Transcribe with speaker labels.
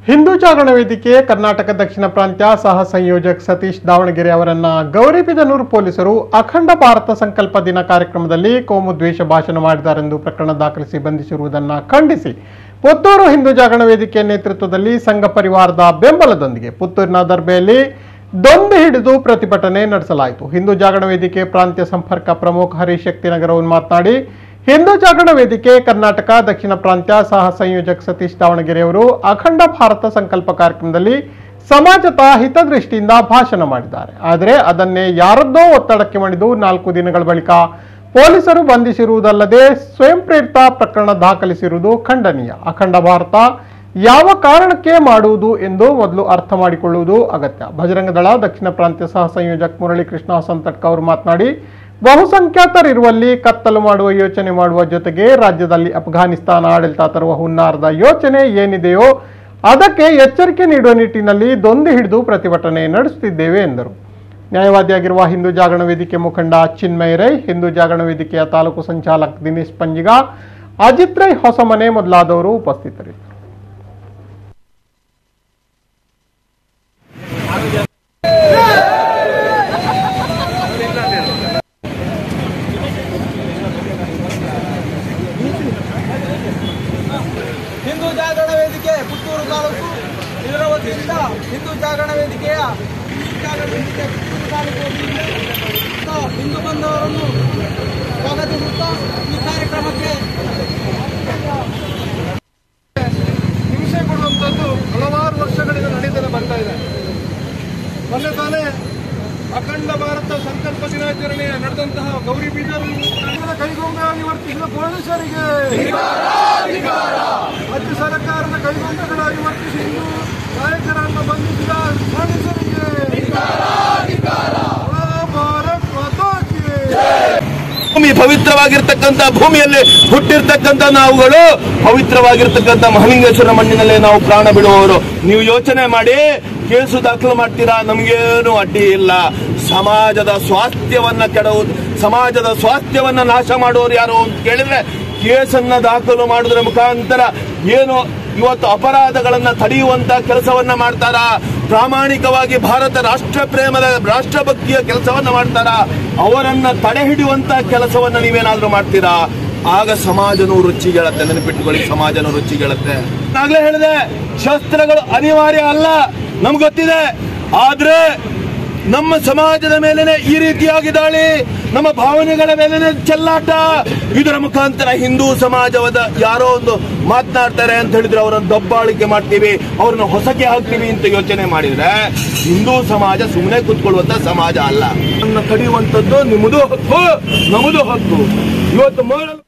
Speaker 1: ಹಿಂದೂ ಜಾಗರಣ ವೇದಿಕೆ ಕರ್ನಾಟಕ ದಕ್ಷಿಣ ಪ್ರಾಂತ್ಯ ಸಹ ಸಂಯೋಜಕ್ ಸತೀಶ್ ದಾವಣಗೆರೆ ಅವರನ್ನ ಗೌರಿಬಿದನೂರು ಪೊಲೀಸರು ಅಖಂಡ ಭಾರತ ಸಂಕಲ್ಪ ದಿನ ಕಾರ್ಯಕ್ರಮದಲ್ಲಿ ಕೋಮು ದ್ವೇಷ ಭಾಷಣ ಮಾಡಿದ್ದಾರೆಂದು ಪ್ರಕರಣ ದಾಖಲಿಸಿ ಬಂಧಿಸಿರುವುದನ್ನು ಖಂಡಿಸಿ ಪುತ್ತೂರು ಹಿಂದೂ ಜಾಗರಣ ವೇದಿಕೆ ನೇತೃತ್ವದಲ್ಲಿ ಸಂಘ ಪರಿವಾರದ ಬೆಂಬಲದೊಂದಿಗೆ ಪುತ್ತೂರಿನ ದರ್ಬೆಯಲ್ಲಿ ದೊಂಬಿ ಹಿಡಿದು ಪ್ರತಿಭಟನೆ ನಡೆಸಲಾಯಿತು ಹಿಂದೂ ಜಾಗರಣ ವೇದಿಕೆ ಪ್ರಾಂತ್ಯ ಸಂಪರ್ಕ ಪ್ರಮುಖ ಹರೀಶ್ ಶಕ್ತಿನಗರ್ ಅವರು ಮಾತನಾಡಿ ಹಿಂದೂ ಜಾಗರಣ ವೇದಿಕೆ ಕರ್ನಾಟಕ ದಕ್ಷಿಣ ಪ್ರಾಂತ್ಯ ಸಹ ಸಂಯೋಜಕ್ ಸತೀಶ್ ದಾವಣಗೆರೆ ಅವರು ಅಖಂಡ ಭಾರತ ಸಂಕಲ್ಪ ಕಾರ್ಯಕ್ರಮದಲ್ಲಿ ಸಮಾಜದ ಹಿತದೃಷ್ಟಿಯಿಂದ ಭಾಷಣ ಮಾಡಿದ್ದಾರೆ ಆದರೆ ಅದನ್ನೇ ಯಾರದ್ದೋ ಒತ್ತಡಕ್ಕೆ ಮಣಿದು ನಾಲ್ಕು ದಿನಗಳ ಬಳಿಕ ಪೊಲೀಸರು ಬಂಧಿಸಿರುವುದಲ್ಲದೆ ಸ್ವಯಂ ಪ್ರೇರಿತ ಪ್ರಕರಣ ದಾಖಲಿಸಿರುವುದು ಖಂಡನೀಯ ಅಖಂಡ ಭಾರತ ಯಾವ ಕಾರಣಕ್ಕೆ ಮಾಡುವುದು ಎಂದು ಮೊದಲು ಅರ್ಥ ಮಾಡಿಕೊಳ್ಳುವುದು ಅಗತ್ಯ ಬಜರಂಗ ದಳ ದಕ್ಷಿಣ ಪ್ರಾಂತ್ಯ ಸಹ ಸಂಯೋಜಕ್ ಮುರಳೀಕೃಷ್ಣ ಸಂತಟ್ಕ ಅವರು ಮಾತನಾಡಿ ಬಹುಸಂಖ್ಯಾತರಿರುವಲ್ಲಿ ಕತ್ತಲು ಮಾಡುವ ಯೋಚನೆ ಮಾಡುವ ಜೊತೆಗೆ ರಾಜ್ಯದಲ್ಲಿ ಅಫ್ಘಾನಿಸ್ತಾನ ಆಡಳಿತ ತರುವ ಹುನ್ನಾರದ ಯೋಚನೆ ಏನಿದೆಯೋ ಅದಕ್ಕೆ ಎಚ್ಚರಿಕೆ ನೀಡುವ ನಿಟ್ಟಿನಲ್ಲಿ ದೊಂದು ಹಿಡಿದು ಪ್ರತಿಭಟನೆ ನಡೆಸುತ್ತಿದ್ದೇವೆ ಎಂದರು ನ್ಯಾಯವಾದಿಯಾಗಿರುವ ಹಿಂದೂ ಜಾಗರಣ ವೇದಿಕೆ ಮುಖಂಡ ಚಿನ್ಮಯ ರೈ ಹಿಂದೂ ಜಾಗರಣ ವೇದಿಕೆಯ ತಾಲೂಕು ಸಂಚಾಲಕ್ ದಿನೇಶ್ ಪಂಜಿಗ ಅಜಿತ್ ರೈ ಹೊಸಮನೆ ಮೊದಲಾದವರು ಉಪಸ್ಥಿತರಿದ್ದರು
Speaker 2: ಹಿಂದೂ ಜಾಗರಣ ವೇದಿಕೆ ಪುತ್ತೂರು ತಾಲೂಕು ಇದರ ವತಿಯಿಂದ ಹಿಂದೂ ಜಾಗರಣ ವೇದಿಕೆಯ ಹಿಂದೂ ಜಾಗರಣ ವೇದಿಕೆ ಪುತ್ತೂರು ತಾಲೂಕು ವತಿಯಿಂದ ಹಿಂದೂ ಬಂಧವರನ್ನು ಸ್ವಾಗತಿಸುತ್ತಾ ಈ ಕಾರ್ಯಕ್ರಮಕ್ಕೆ
Speaker 3: ಹಿಂಸೆ ಕೊಡುವಂಥದ್ದು ಹಲವಾರು ವರ್ಷಗಳಿಂದ ನಡೀತಲೇ ಬರ್ತಾ ಇದೆ ಮೊನ್ನೆ ತಾನೇ ಅಖಂಡ ಭಾರತ ಸಂಕಲ್ಪ ದಿನಾಚರಣೆ ನಡೆದಂತಹ ಗೌರಿ ಬೀದರ್ ಕೈಗೊಂಬೆಯಾಗಿ ವರ್ತಿಸಿದ ಪೊಲೀಸರಿಗೆ ರಾಜ್ಯ ಸರ್ಕಾರದ ಕೈಗೊಂಬೆಗಳಾಗಿ ವರ್ತಿಸಿ ಹಿಂದೂ ನಾಯಕರನ್ನು ಬಂಧಿಸಿದ ಪೊಲೀಸರಿಗೆ ಭಾರತ್ ಮಾತಾ ಕಿ
Speaker 4: ಭೂಮಿ ಪವಿತ್ರವಾಗಿರ್ತಕ್ಕಂಥ ಭೂಮಿಯಲ್ಲಿ ಹುಟ್ಟಿರ್ತಕ್ಕಂಥ ನಾವುಗಳು ಪವಿತ್ರವಾಗಿರ್ತಕ್ಕಂಥ ಮಹಲಿಂಗೇಶ್ವರ ಮಣ್ಣಿನಲ್ಲೇ ನಾವು ಪ್ರಾಣ ಬಿಡುವವರು ನೀವು ಯೋಚನೆ ಮಾಡಿ ಕೇಸು ದಾಖಲು ಮಾಡ್ತೀರಾ ನಮಗೇನು ಅಡ್ಡಿ ಇಲ್ಲ ಸಮಾಜದ ಸ್ವಾಸ್ಥ್ಯವನ್ನ ಕೆಡವುದು ಸಮಾಜದ ಸ್ವಾಸ್ಥ್ಯವನ್ನ ನಾಶ ಮಾಡುವವರು ಯಾರು ಅಂತ ಕೇಳಿದ್ರೆ ಕೇಸನ್ನ ದಾಖಲು ಮಾಡುವುದರ ಮುಖಾಂತರ ಏನು ಇವತ್ತು ಅಪರಾಧಗಳನ್ನ ತಡೆಯುವಂತ ಕೆಲಸವನ್ನ ಮಾಡ್ತಾರ ಪ್ರಾಮಾಣಿಕವಾಗಿ ಭಾರತ ರಾಷ್ಟ್ರ ಪ್ರೇಮದ ರಾಷ್ಟ್ರಭಕ್ತಿಯ ಕೆಲಸವನ್ನ ಮಾಡ್ತಾರ ಅವರನ್ನ ತಡೆ ಹಿಡಿಯುವಂತ ಕೆಲಸವನ್ನ ನೀವೇನಾದ್ರೂ ಮಾಡ್ತೀರಾ ಆಗ ಸಮಾಜನು ರುಚಿಗೆಳತ್ತೆ ನೆನಪಿಟ್ಟುಕೊಳ್ಳಿ ಸಮಾಜನು ರುಚಿಗೆಳತ್ತೆ ಆಗ್ಲೇ ಹೇಳಿದೆ ಶಸ್ತ್ರಗಳು ಅನಿವಾರ್ಯ ಅಲ್ಲ ನಮ್ಗೆ ಗೊತ್ತಿದೆ ಆದ್ರೆ ನಮ್ಮ ಸಮಾಜದ ಮೇಲೆನೆ ಈ ರೀತಿಯಾಗಿ ದಾಳಿ ನಮ್ಮ ಭಾವನೆಗಳ ಮೇಲೆನೆ ಚೆಲ್ಲಾಟ ಇದರ ಮುಖಾಂತರ ಹಿಂದೂ ಸಮಾಜವಾದ ಯಾರೋ ಒಂದು ಮಾತನಾಡ್ತಾರೆ ಅಂತ ಹೇಳಿದ್ರೆ ಅವರನ್ನು ದಬ್ಬಾಳಿಕೆ ಮಾಡ್ತೀವಿ ಅವ್ರನ್ನ ಹೊಸಕೆ ಹಾಕ್ತೀವಿ ಅಂತ ಯೋಚನೆ ಮಾಡಿದ್ರೆ ಹಿಂದೂ ಸಮಾಜ ಸುಮ್ಮನೆ ಕೂತ್ಕೊಳ್ಳುವಂತ ಸಮಾಜ ಅಲ್ಲ ನನ್ನ ತಡೆಯುವಂತದ್ದು ನಿಮ್ಮದು ಹಕ್ಕು ನಮ್ಮದು ಹಕ್ಕು ಇವತ್ತು ಮಾಡಲು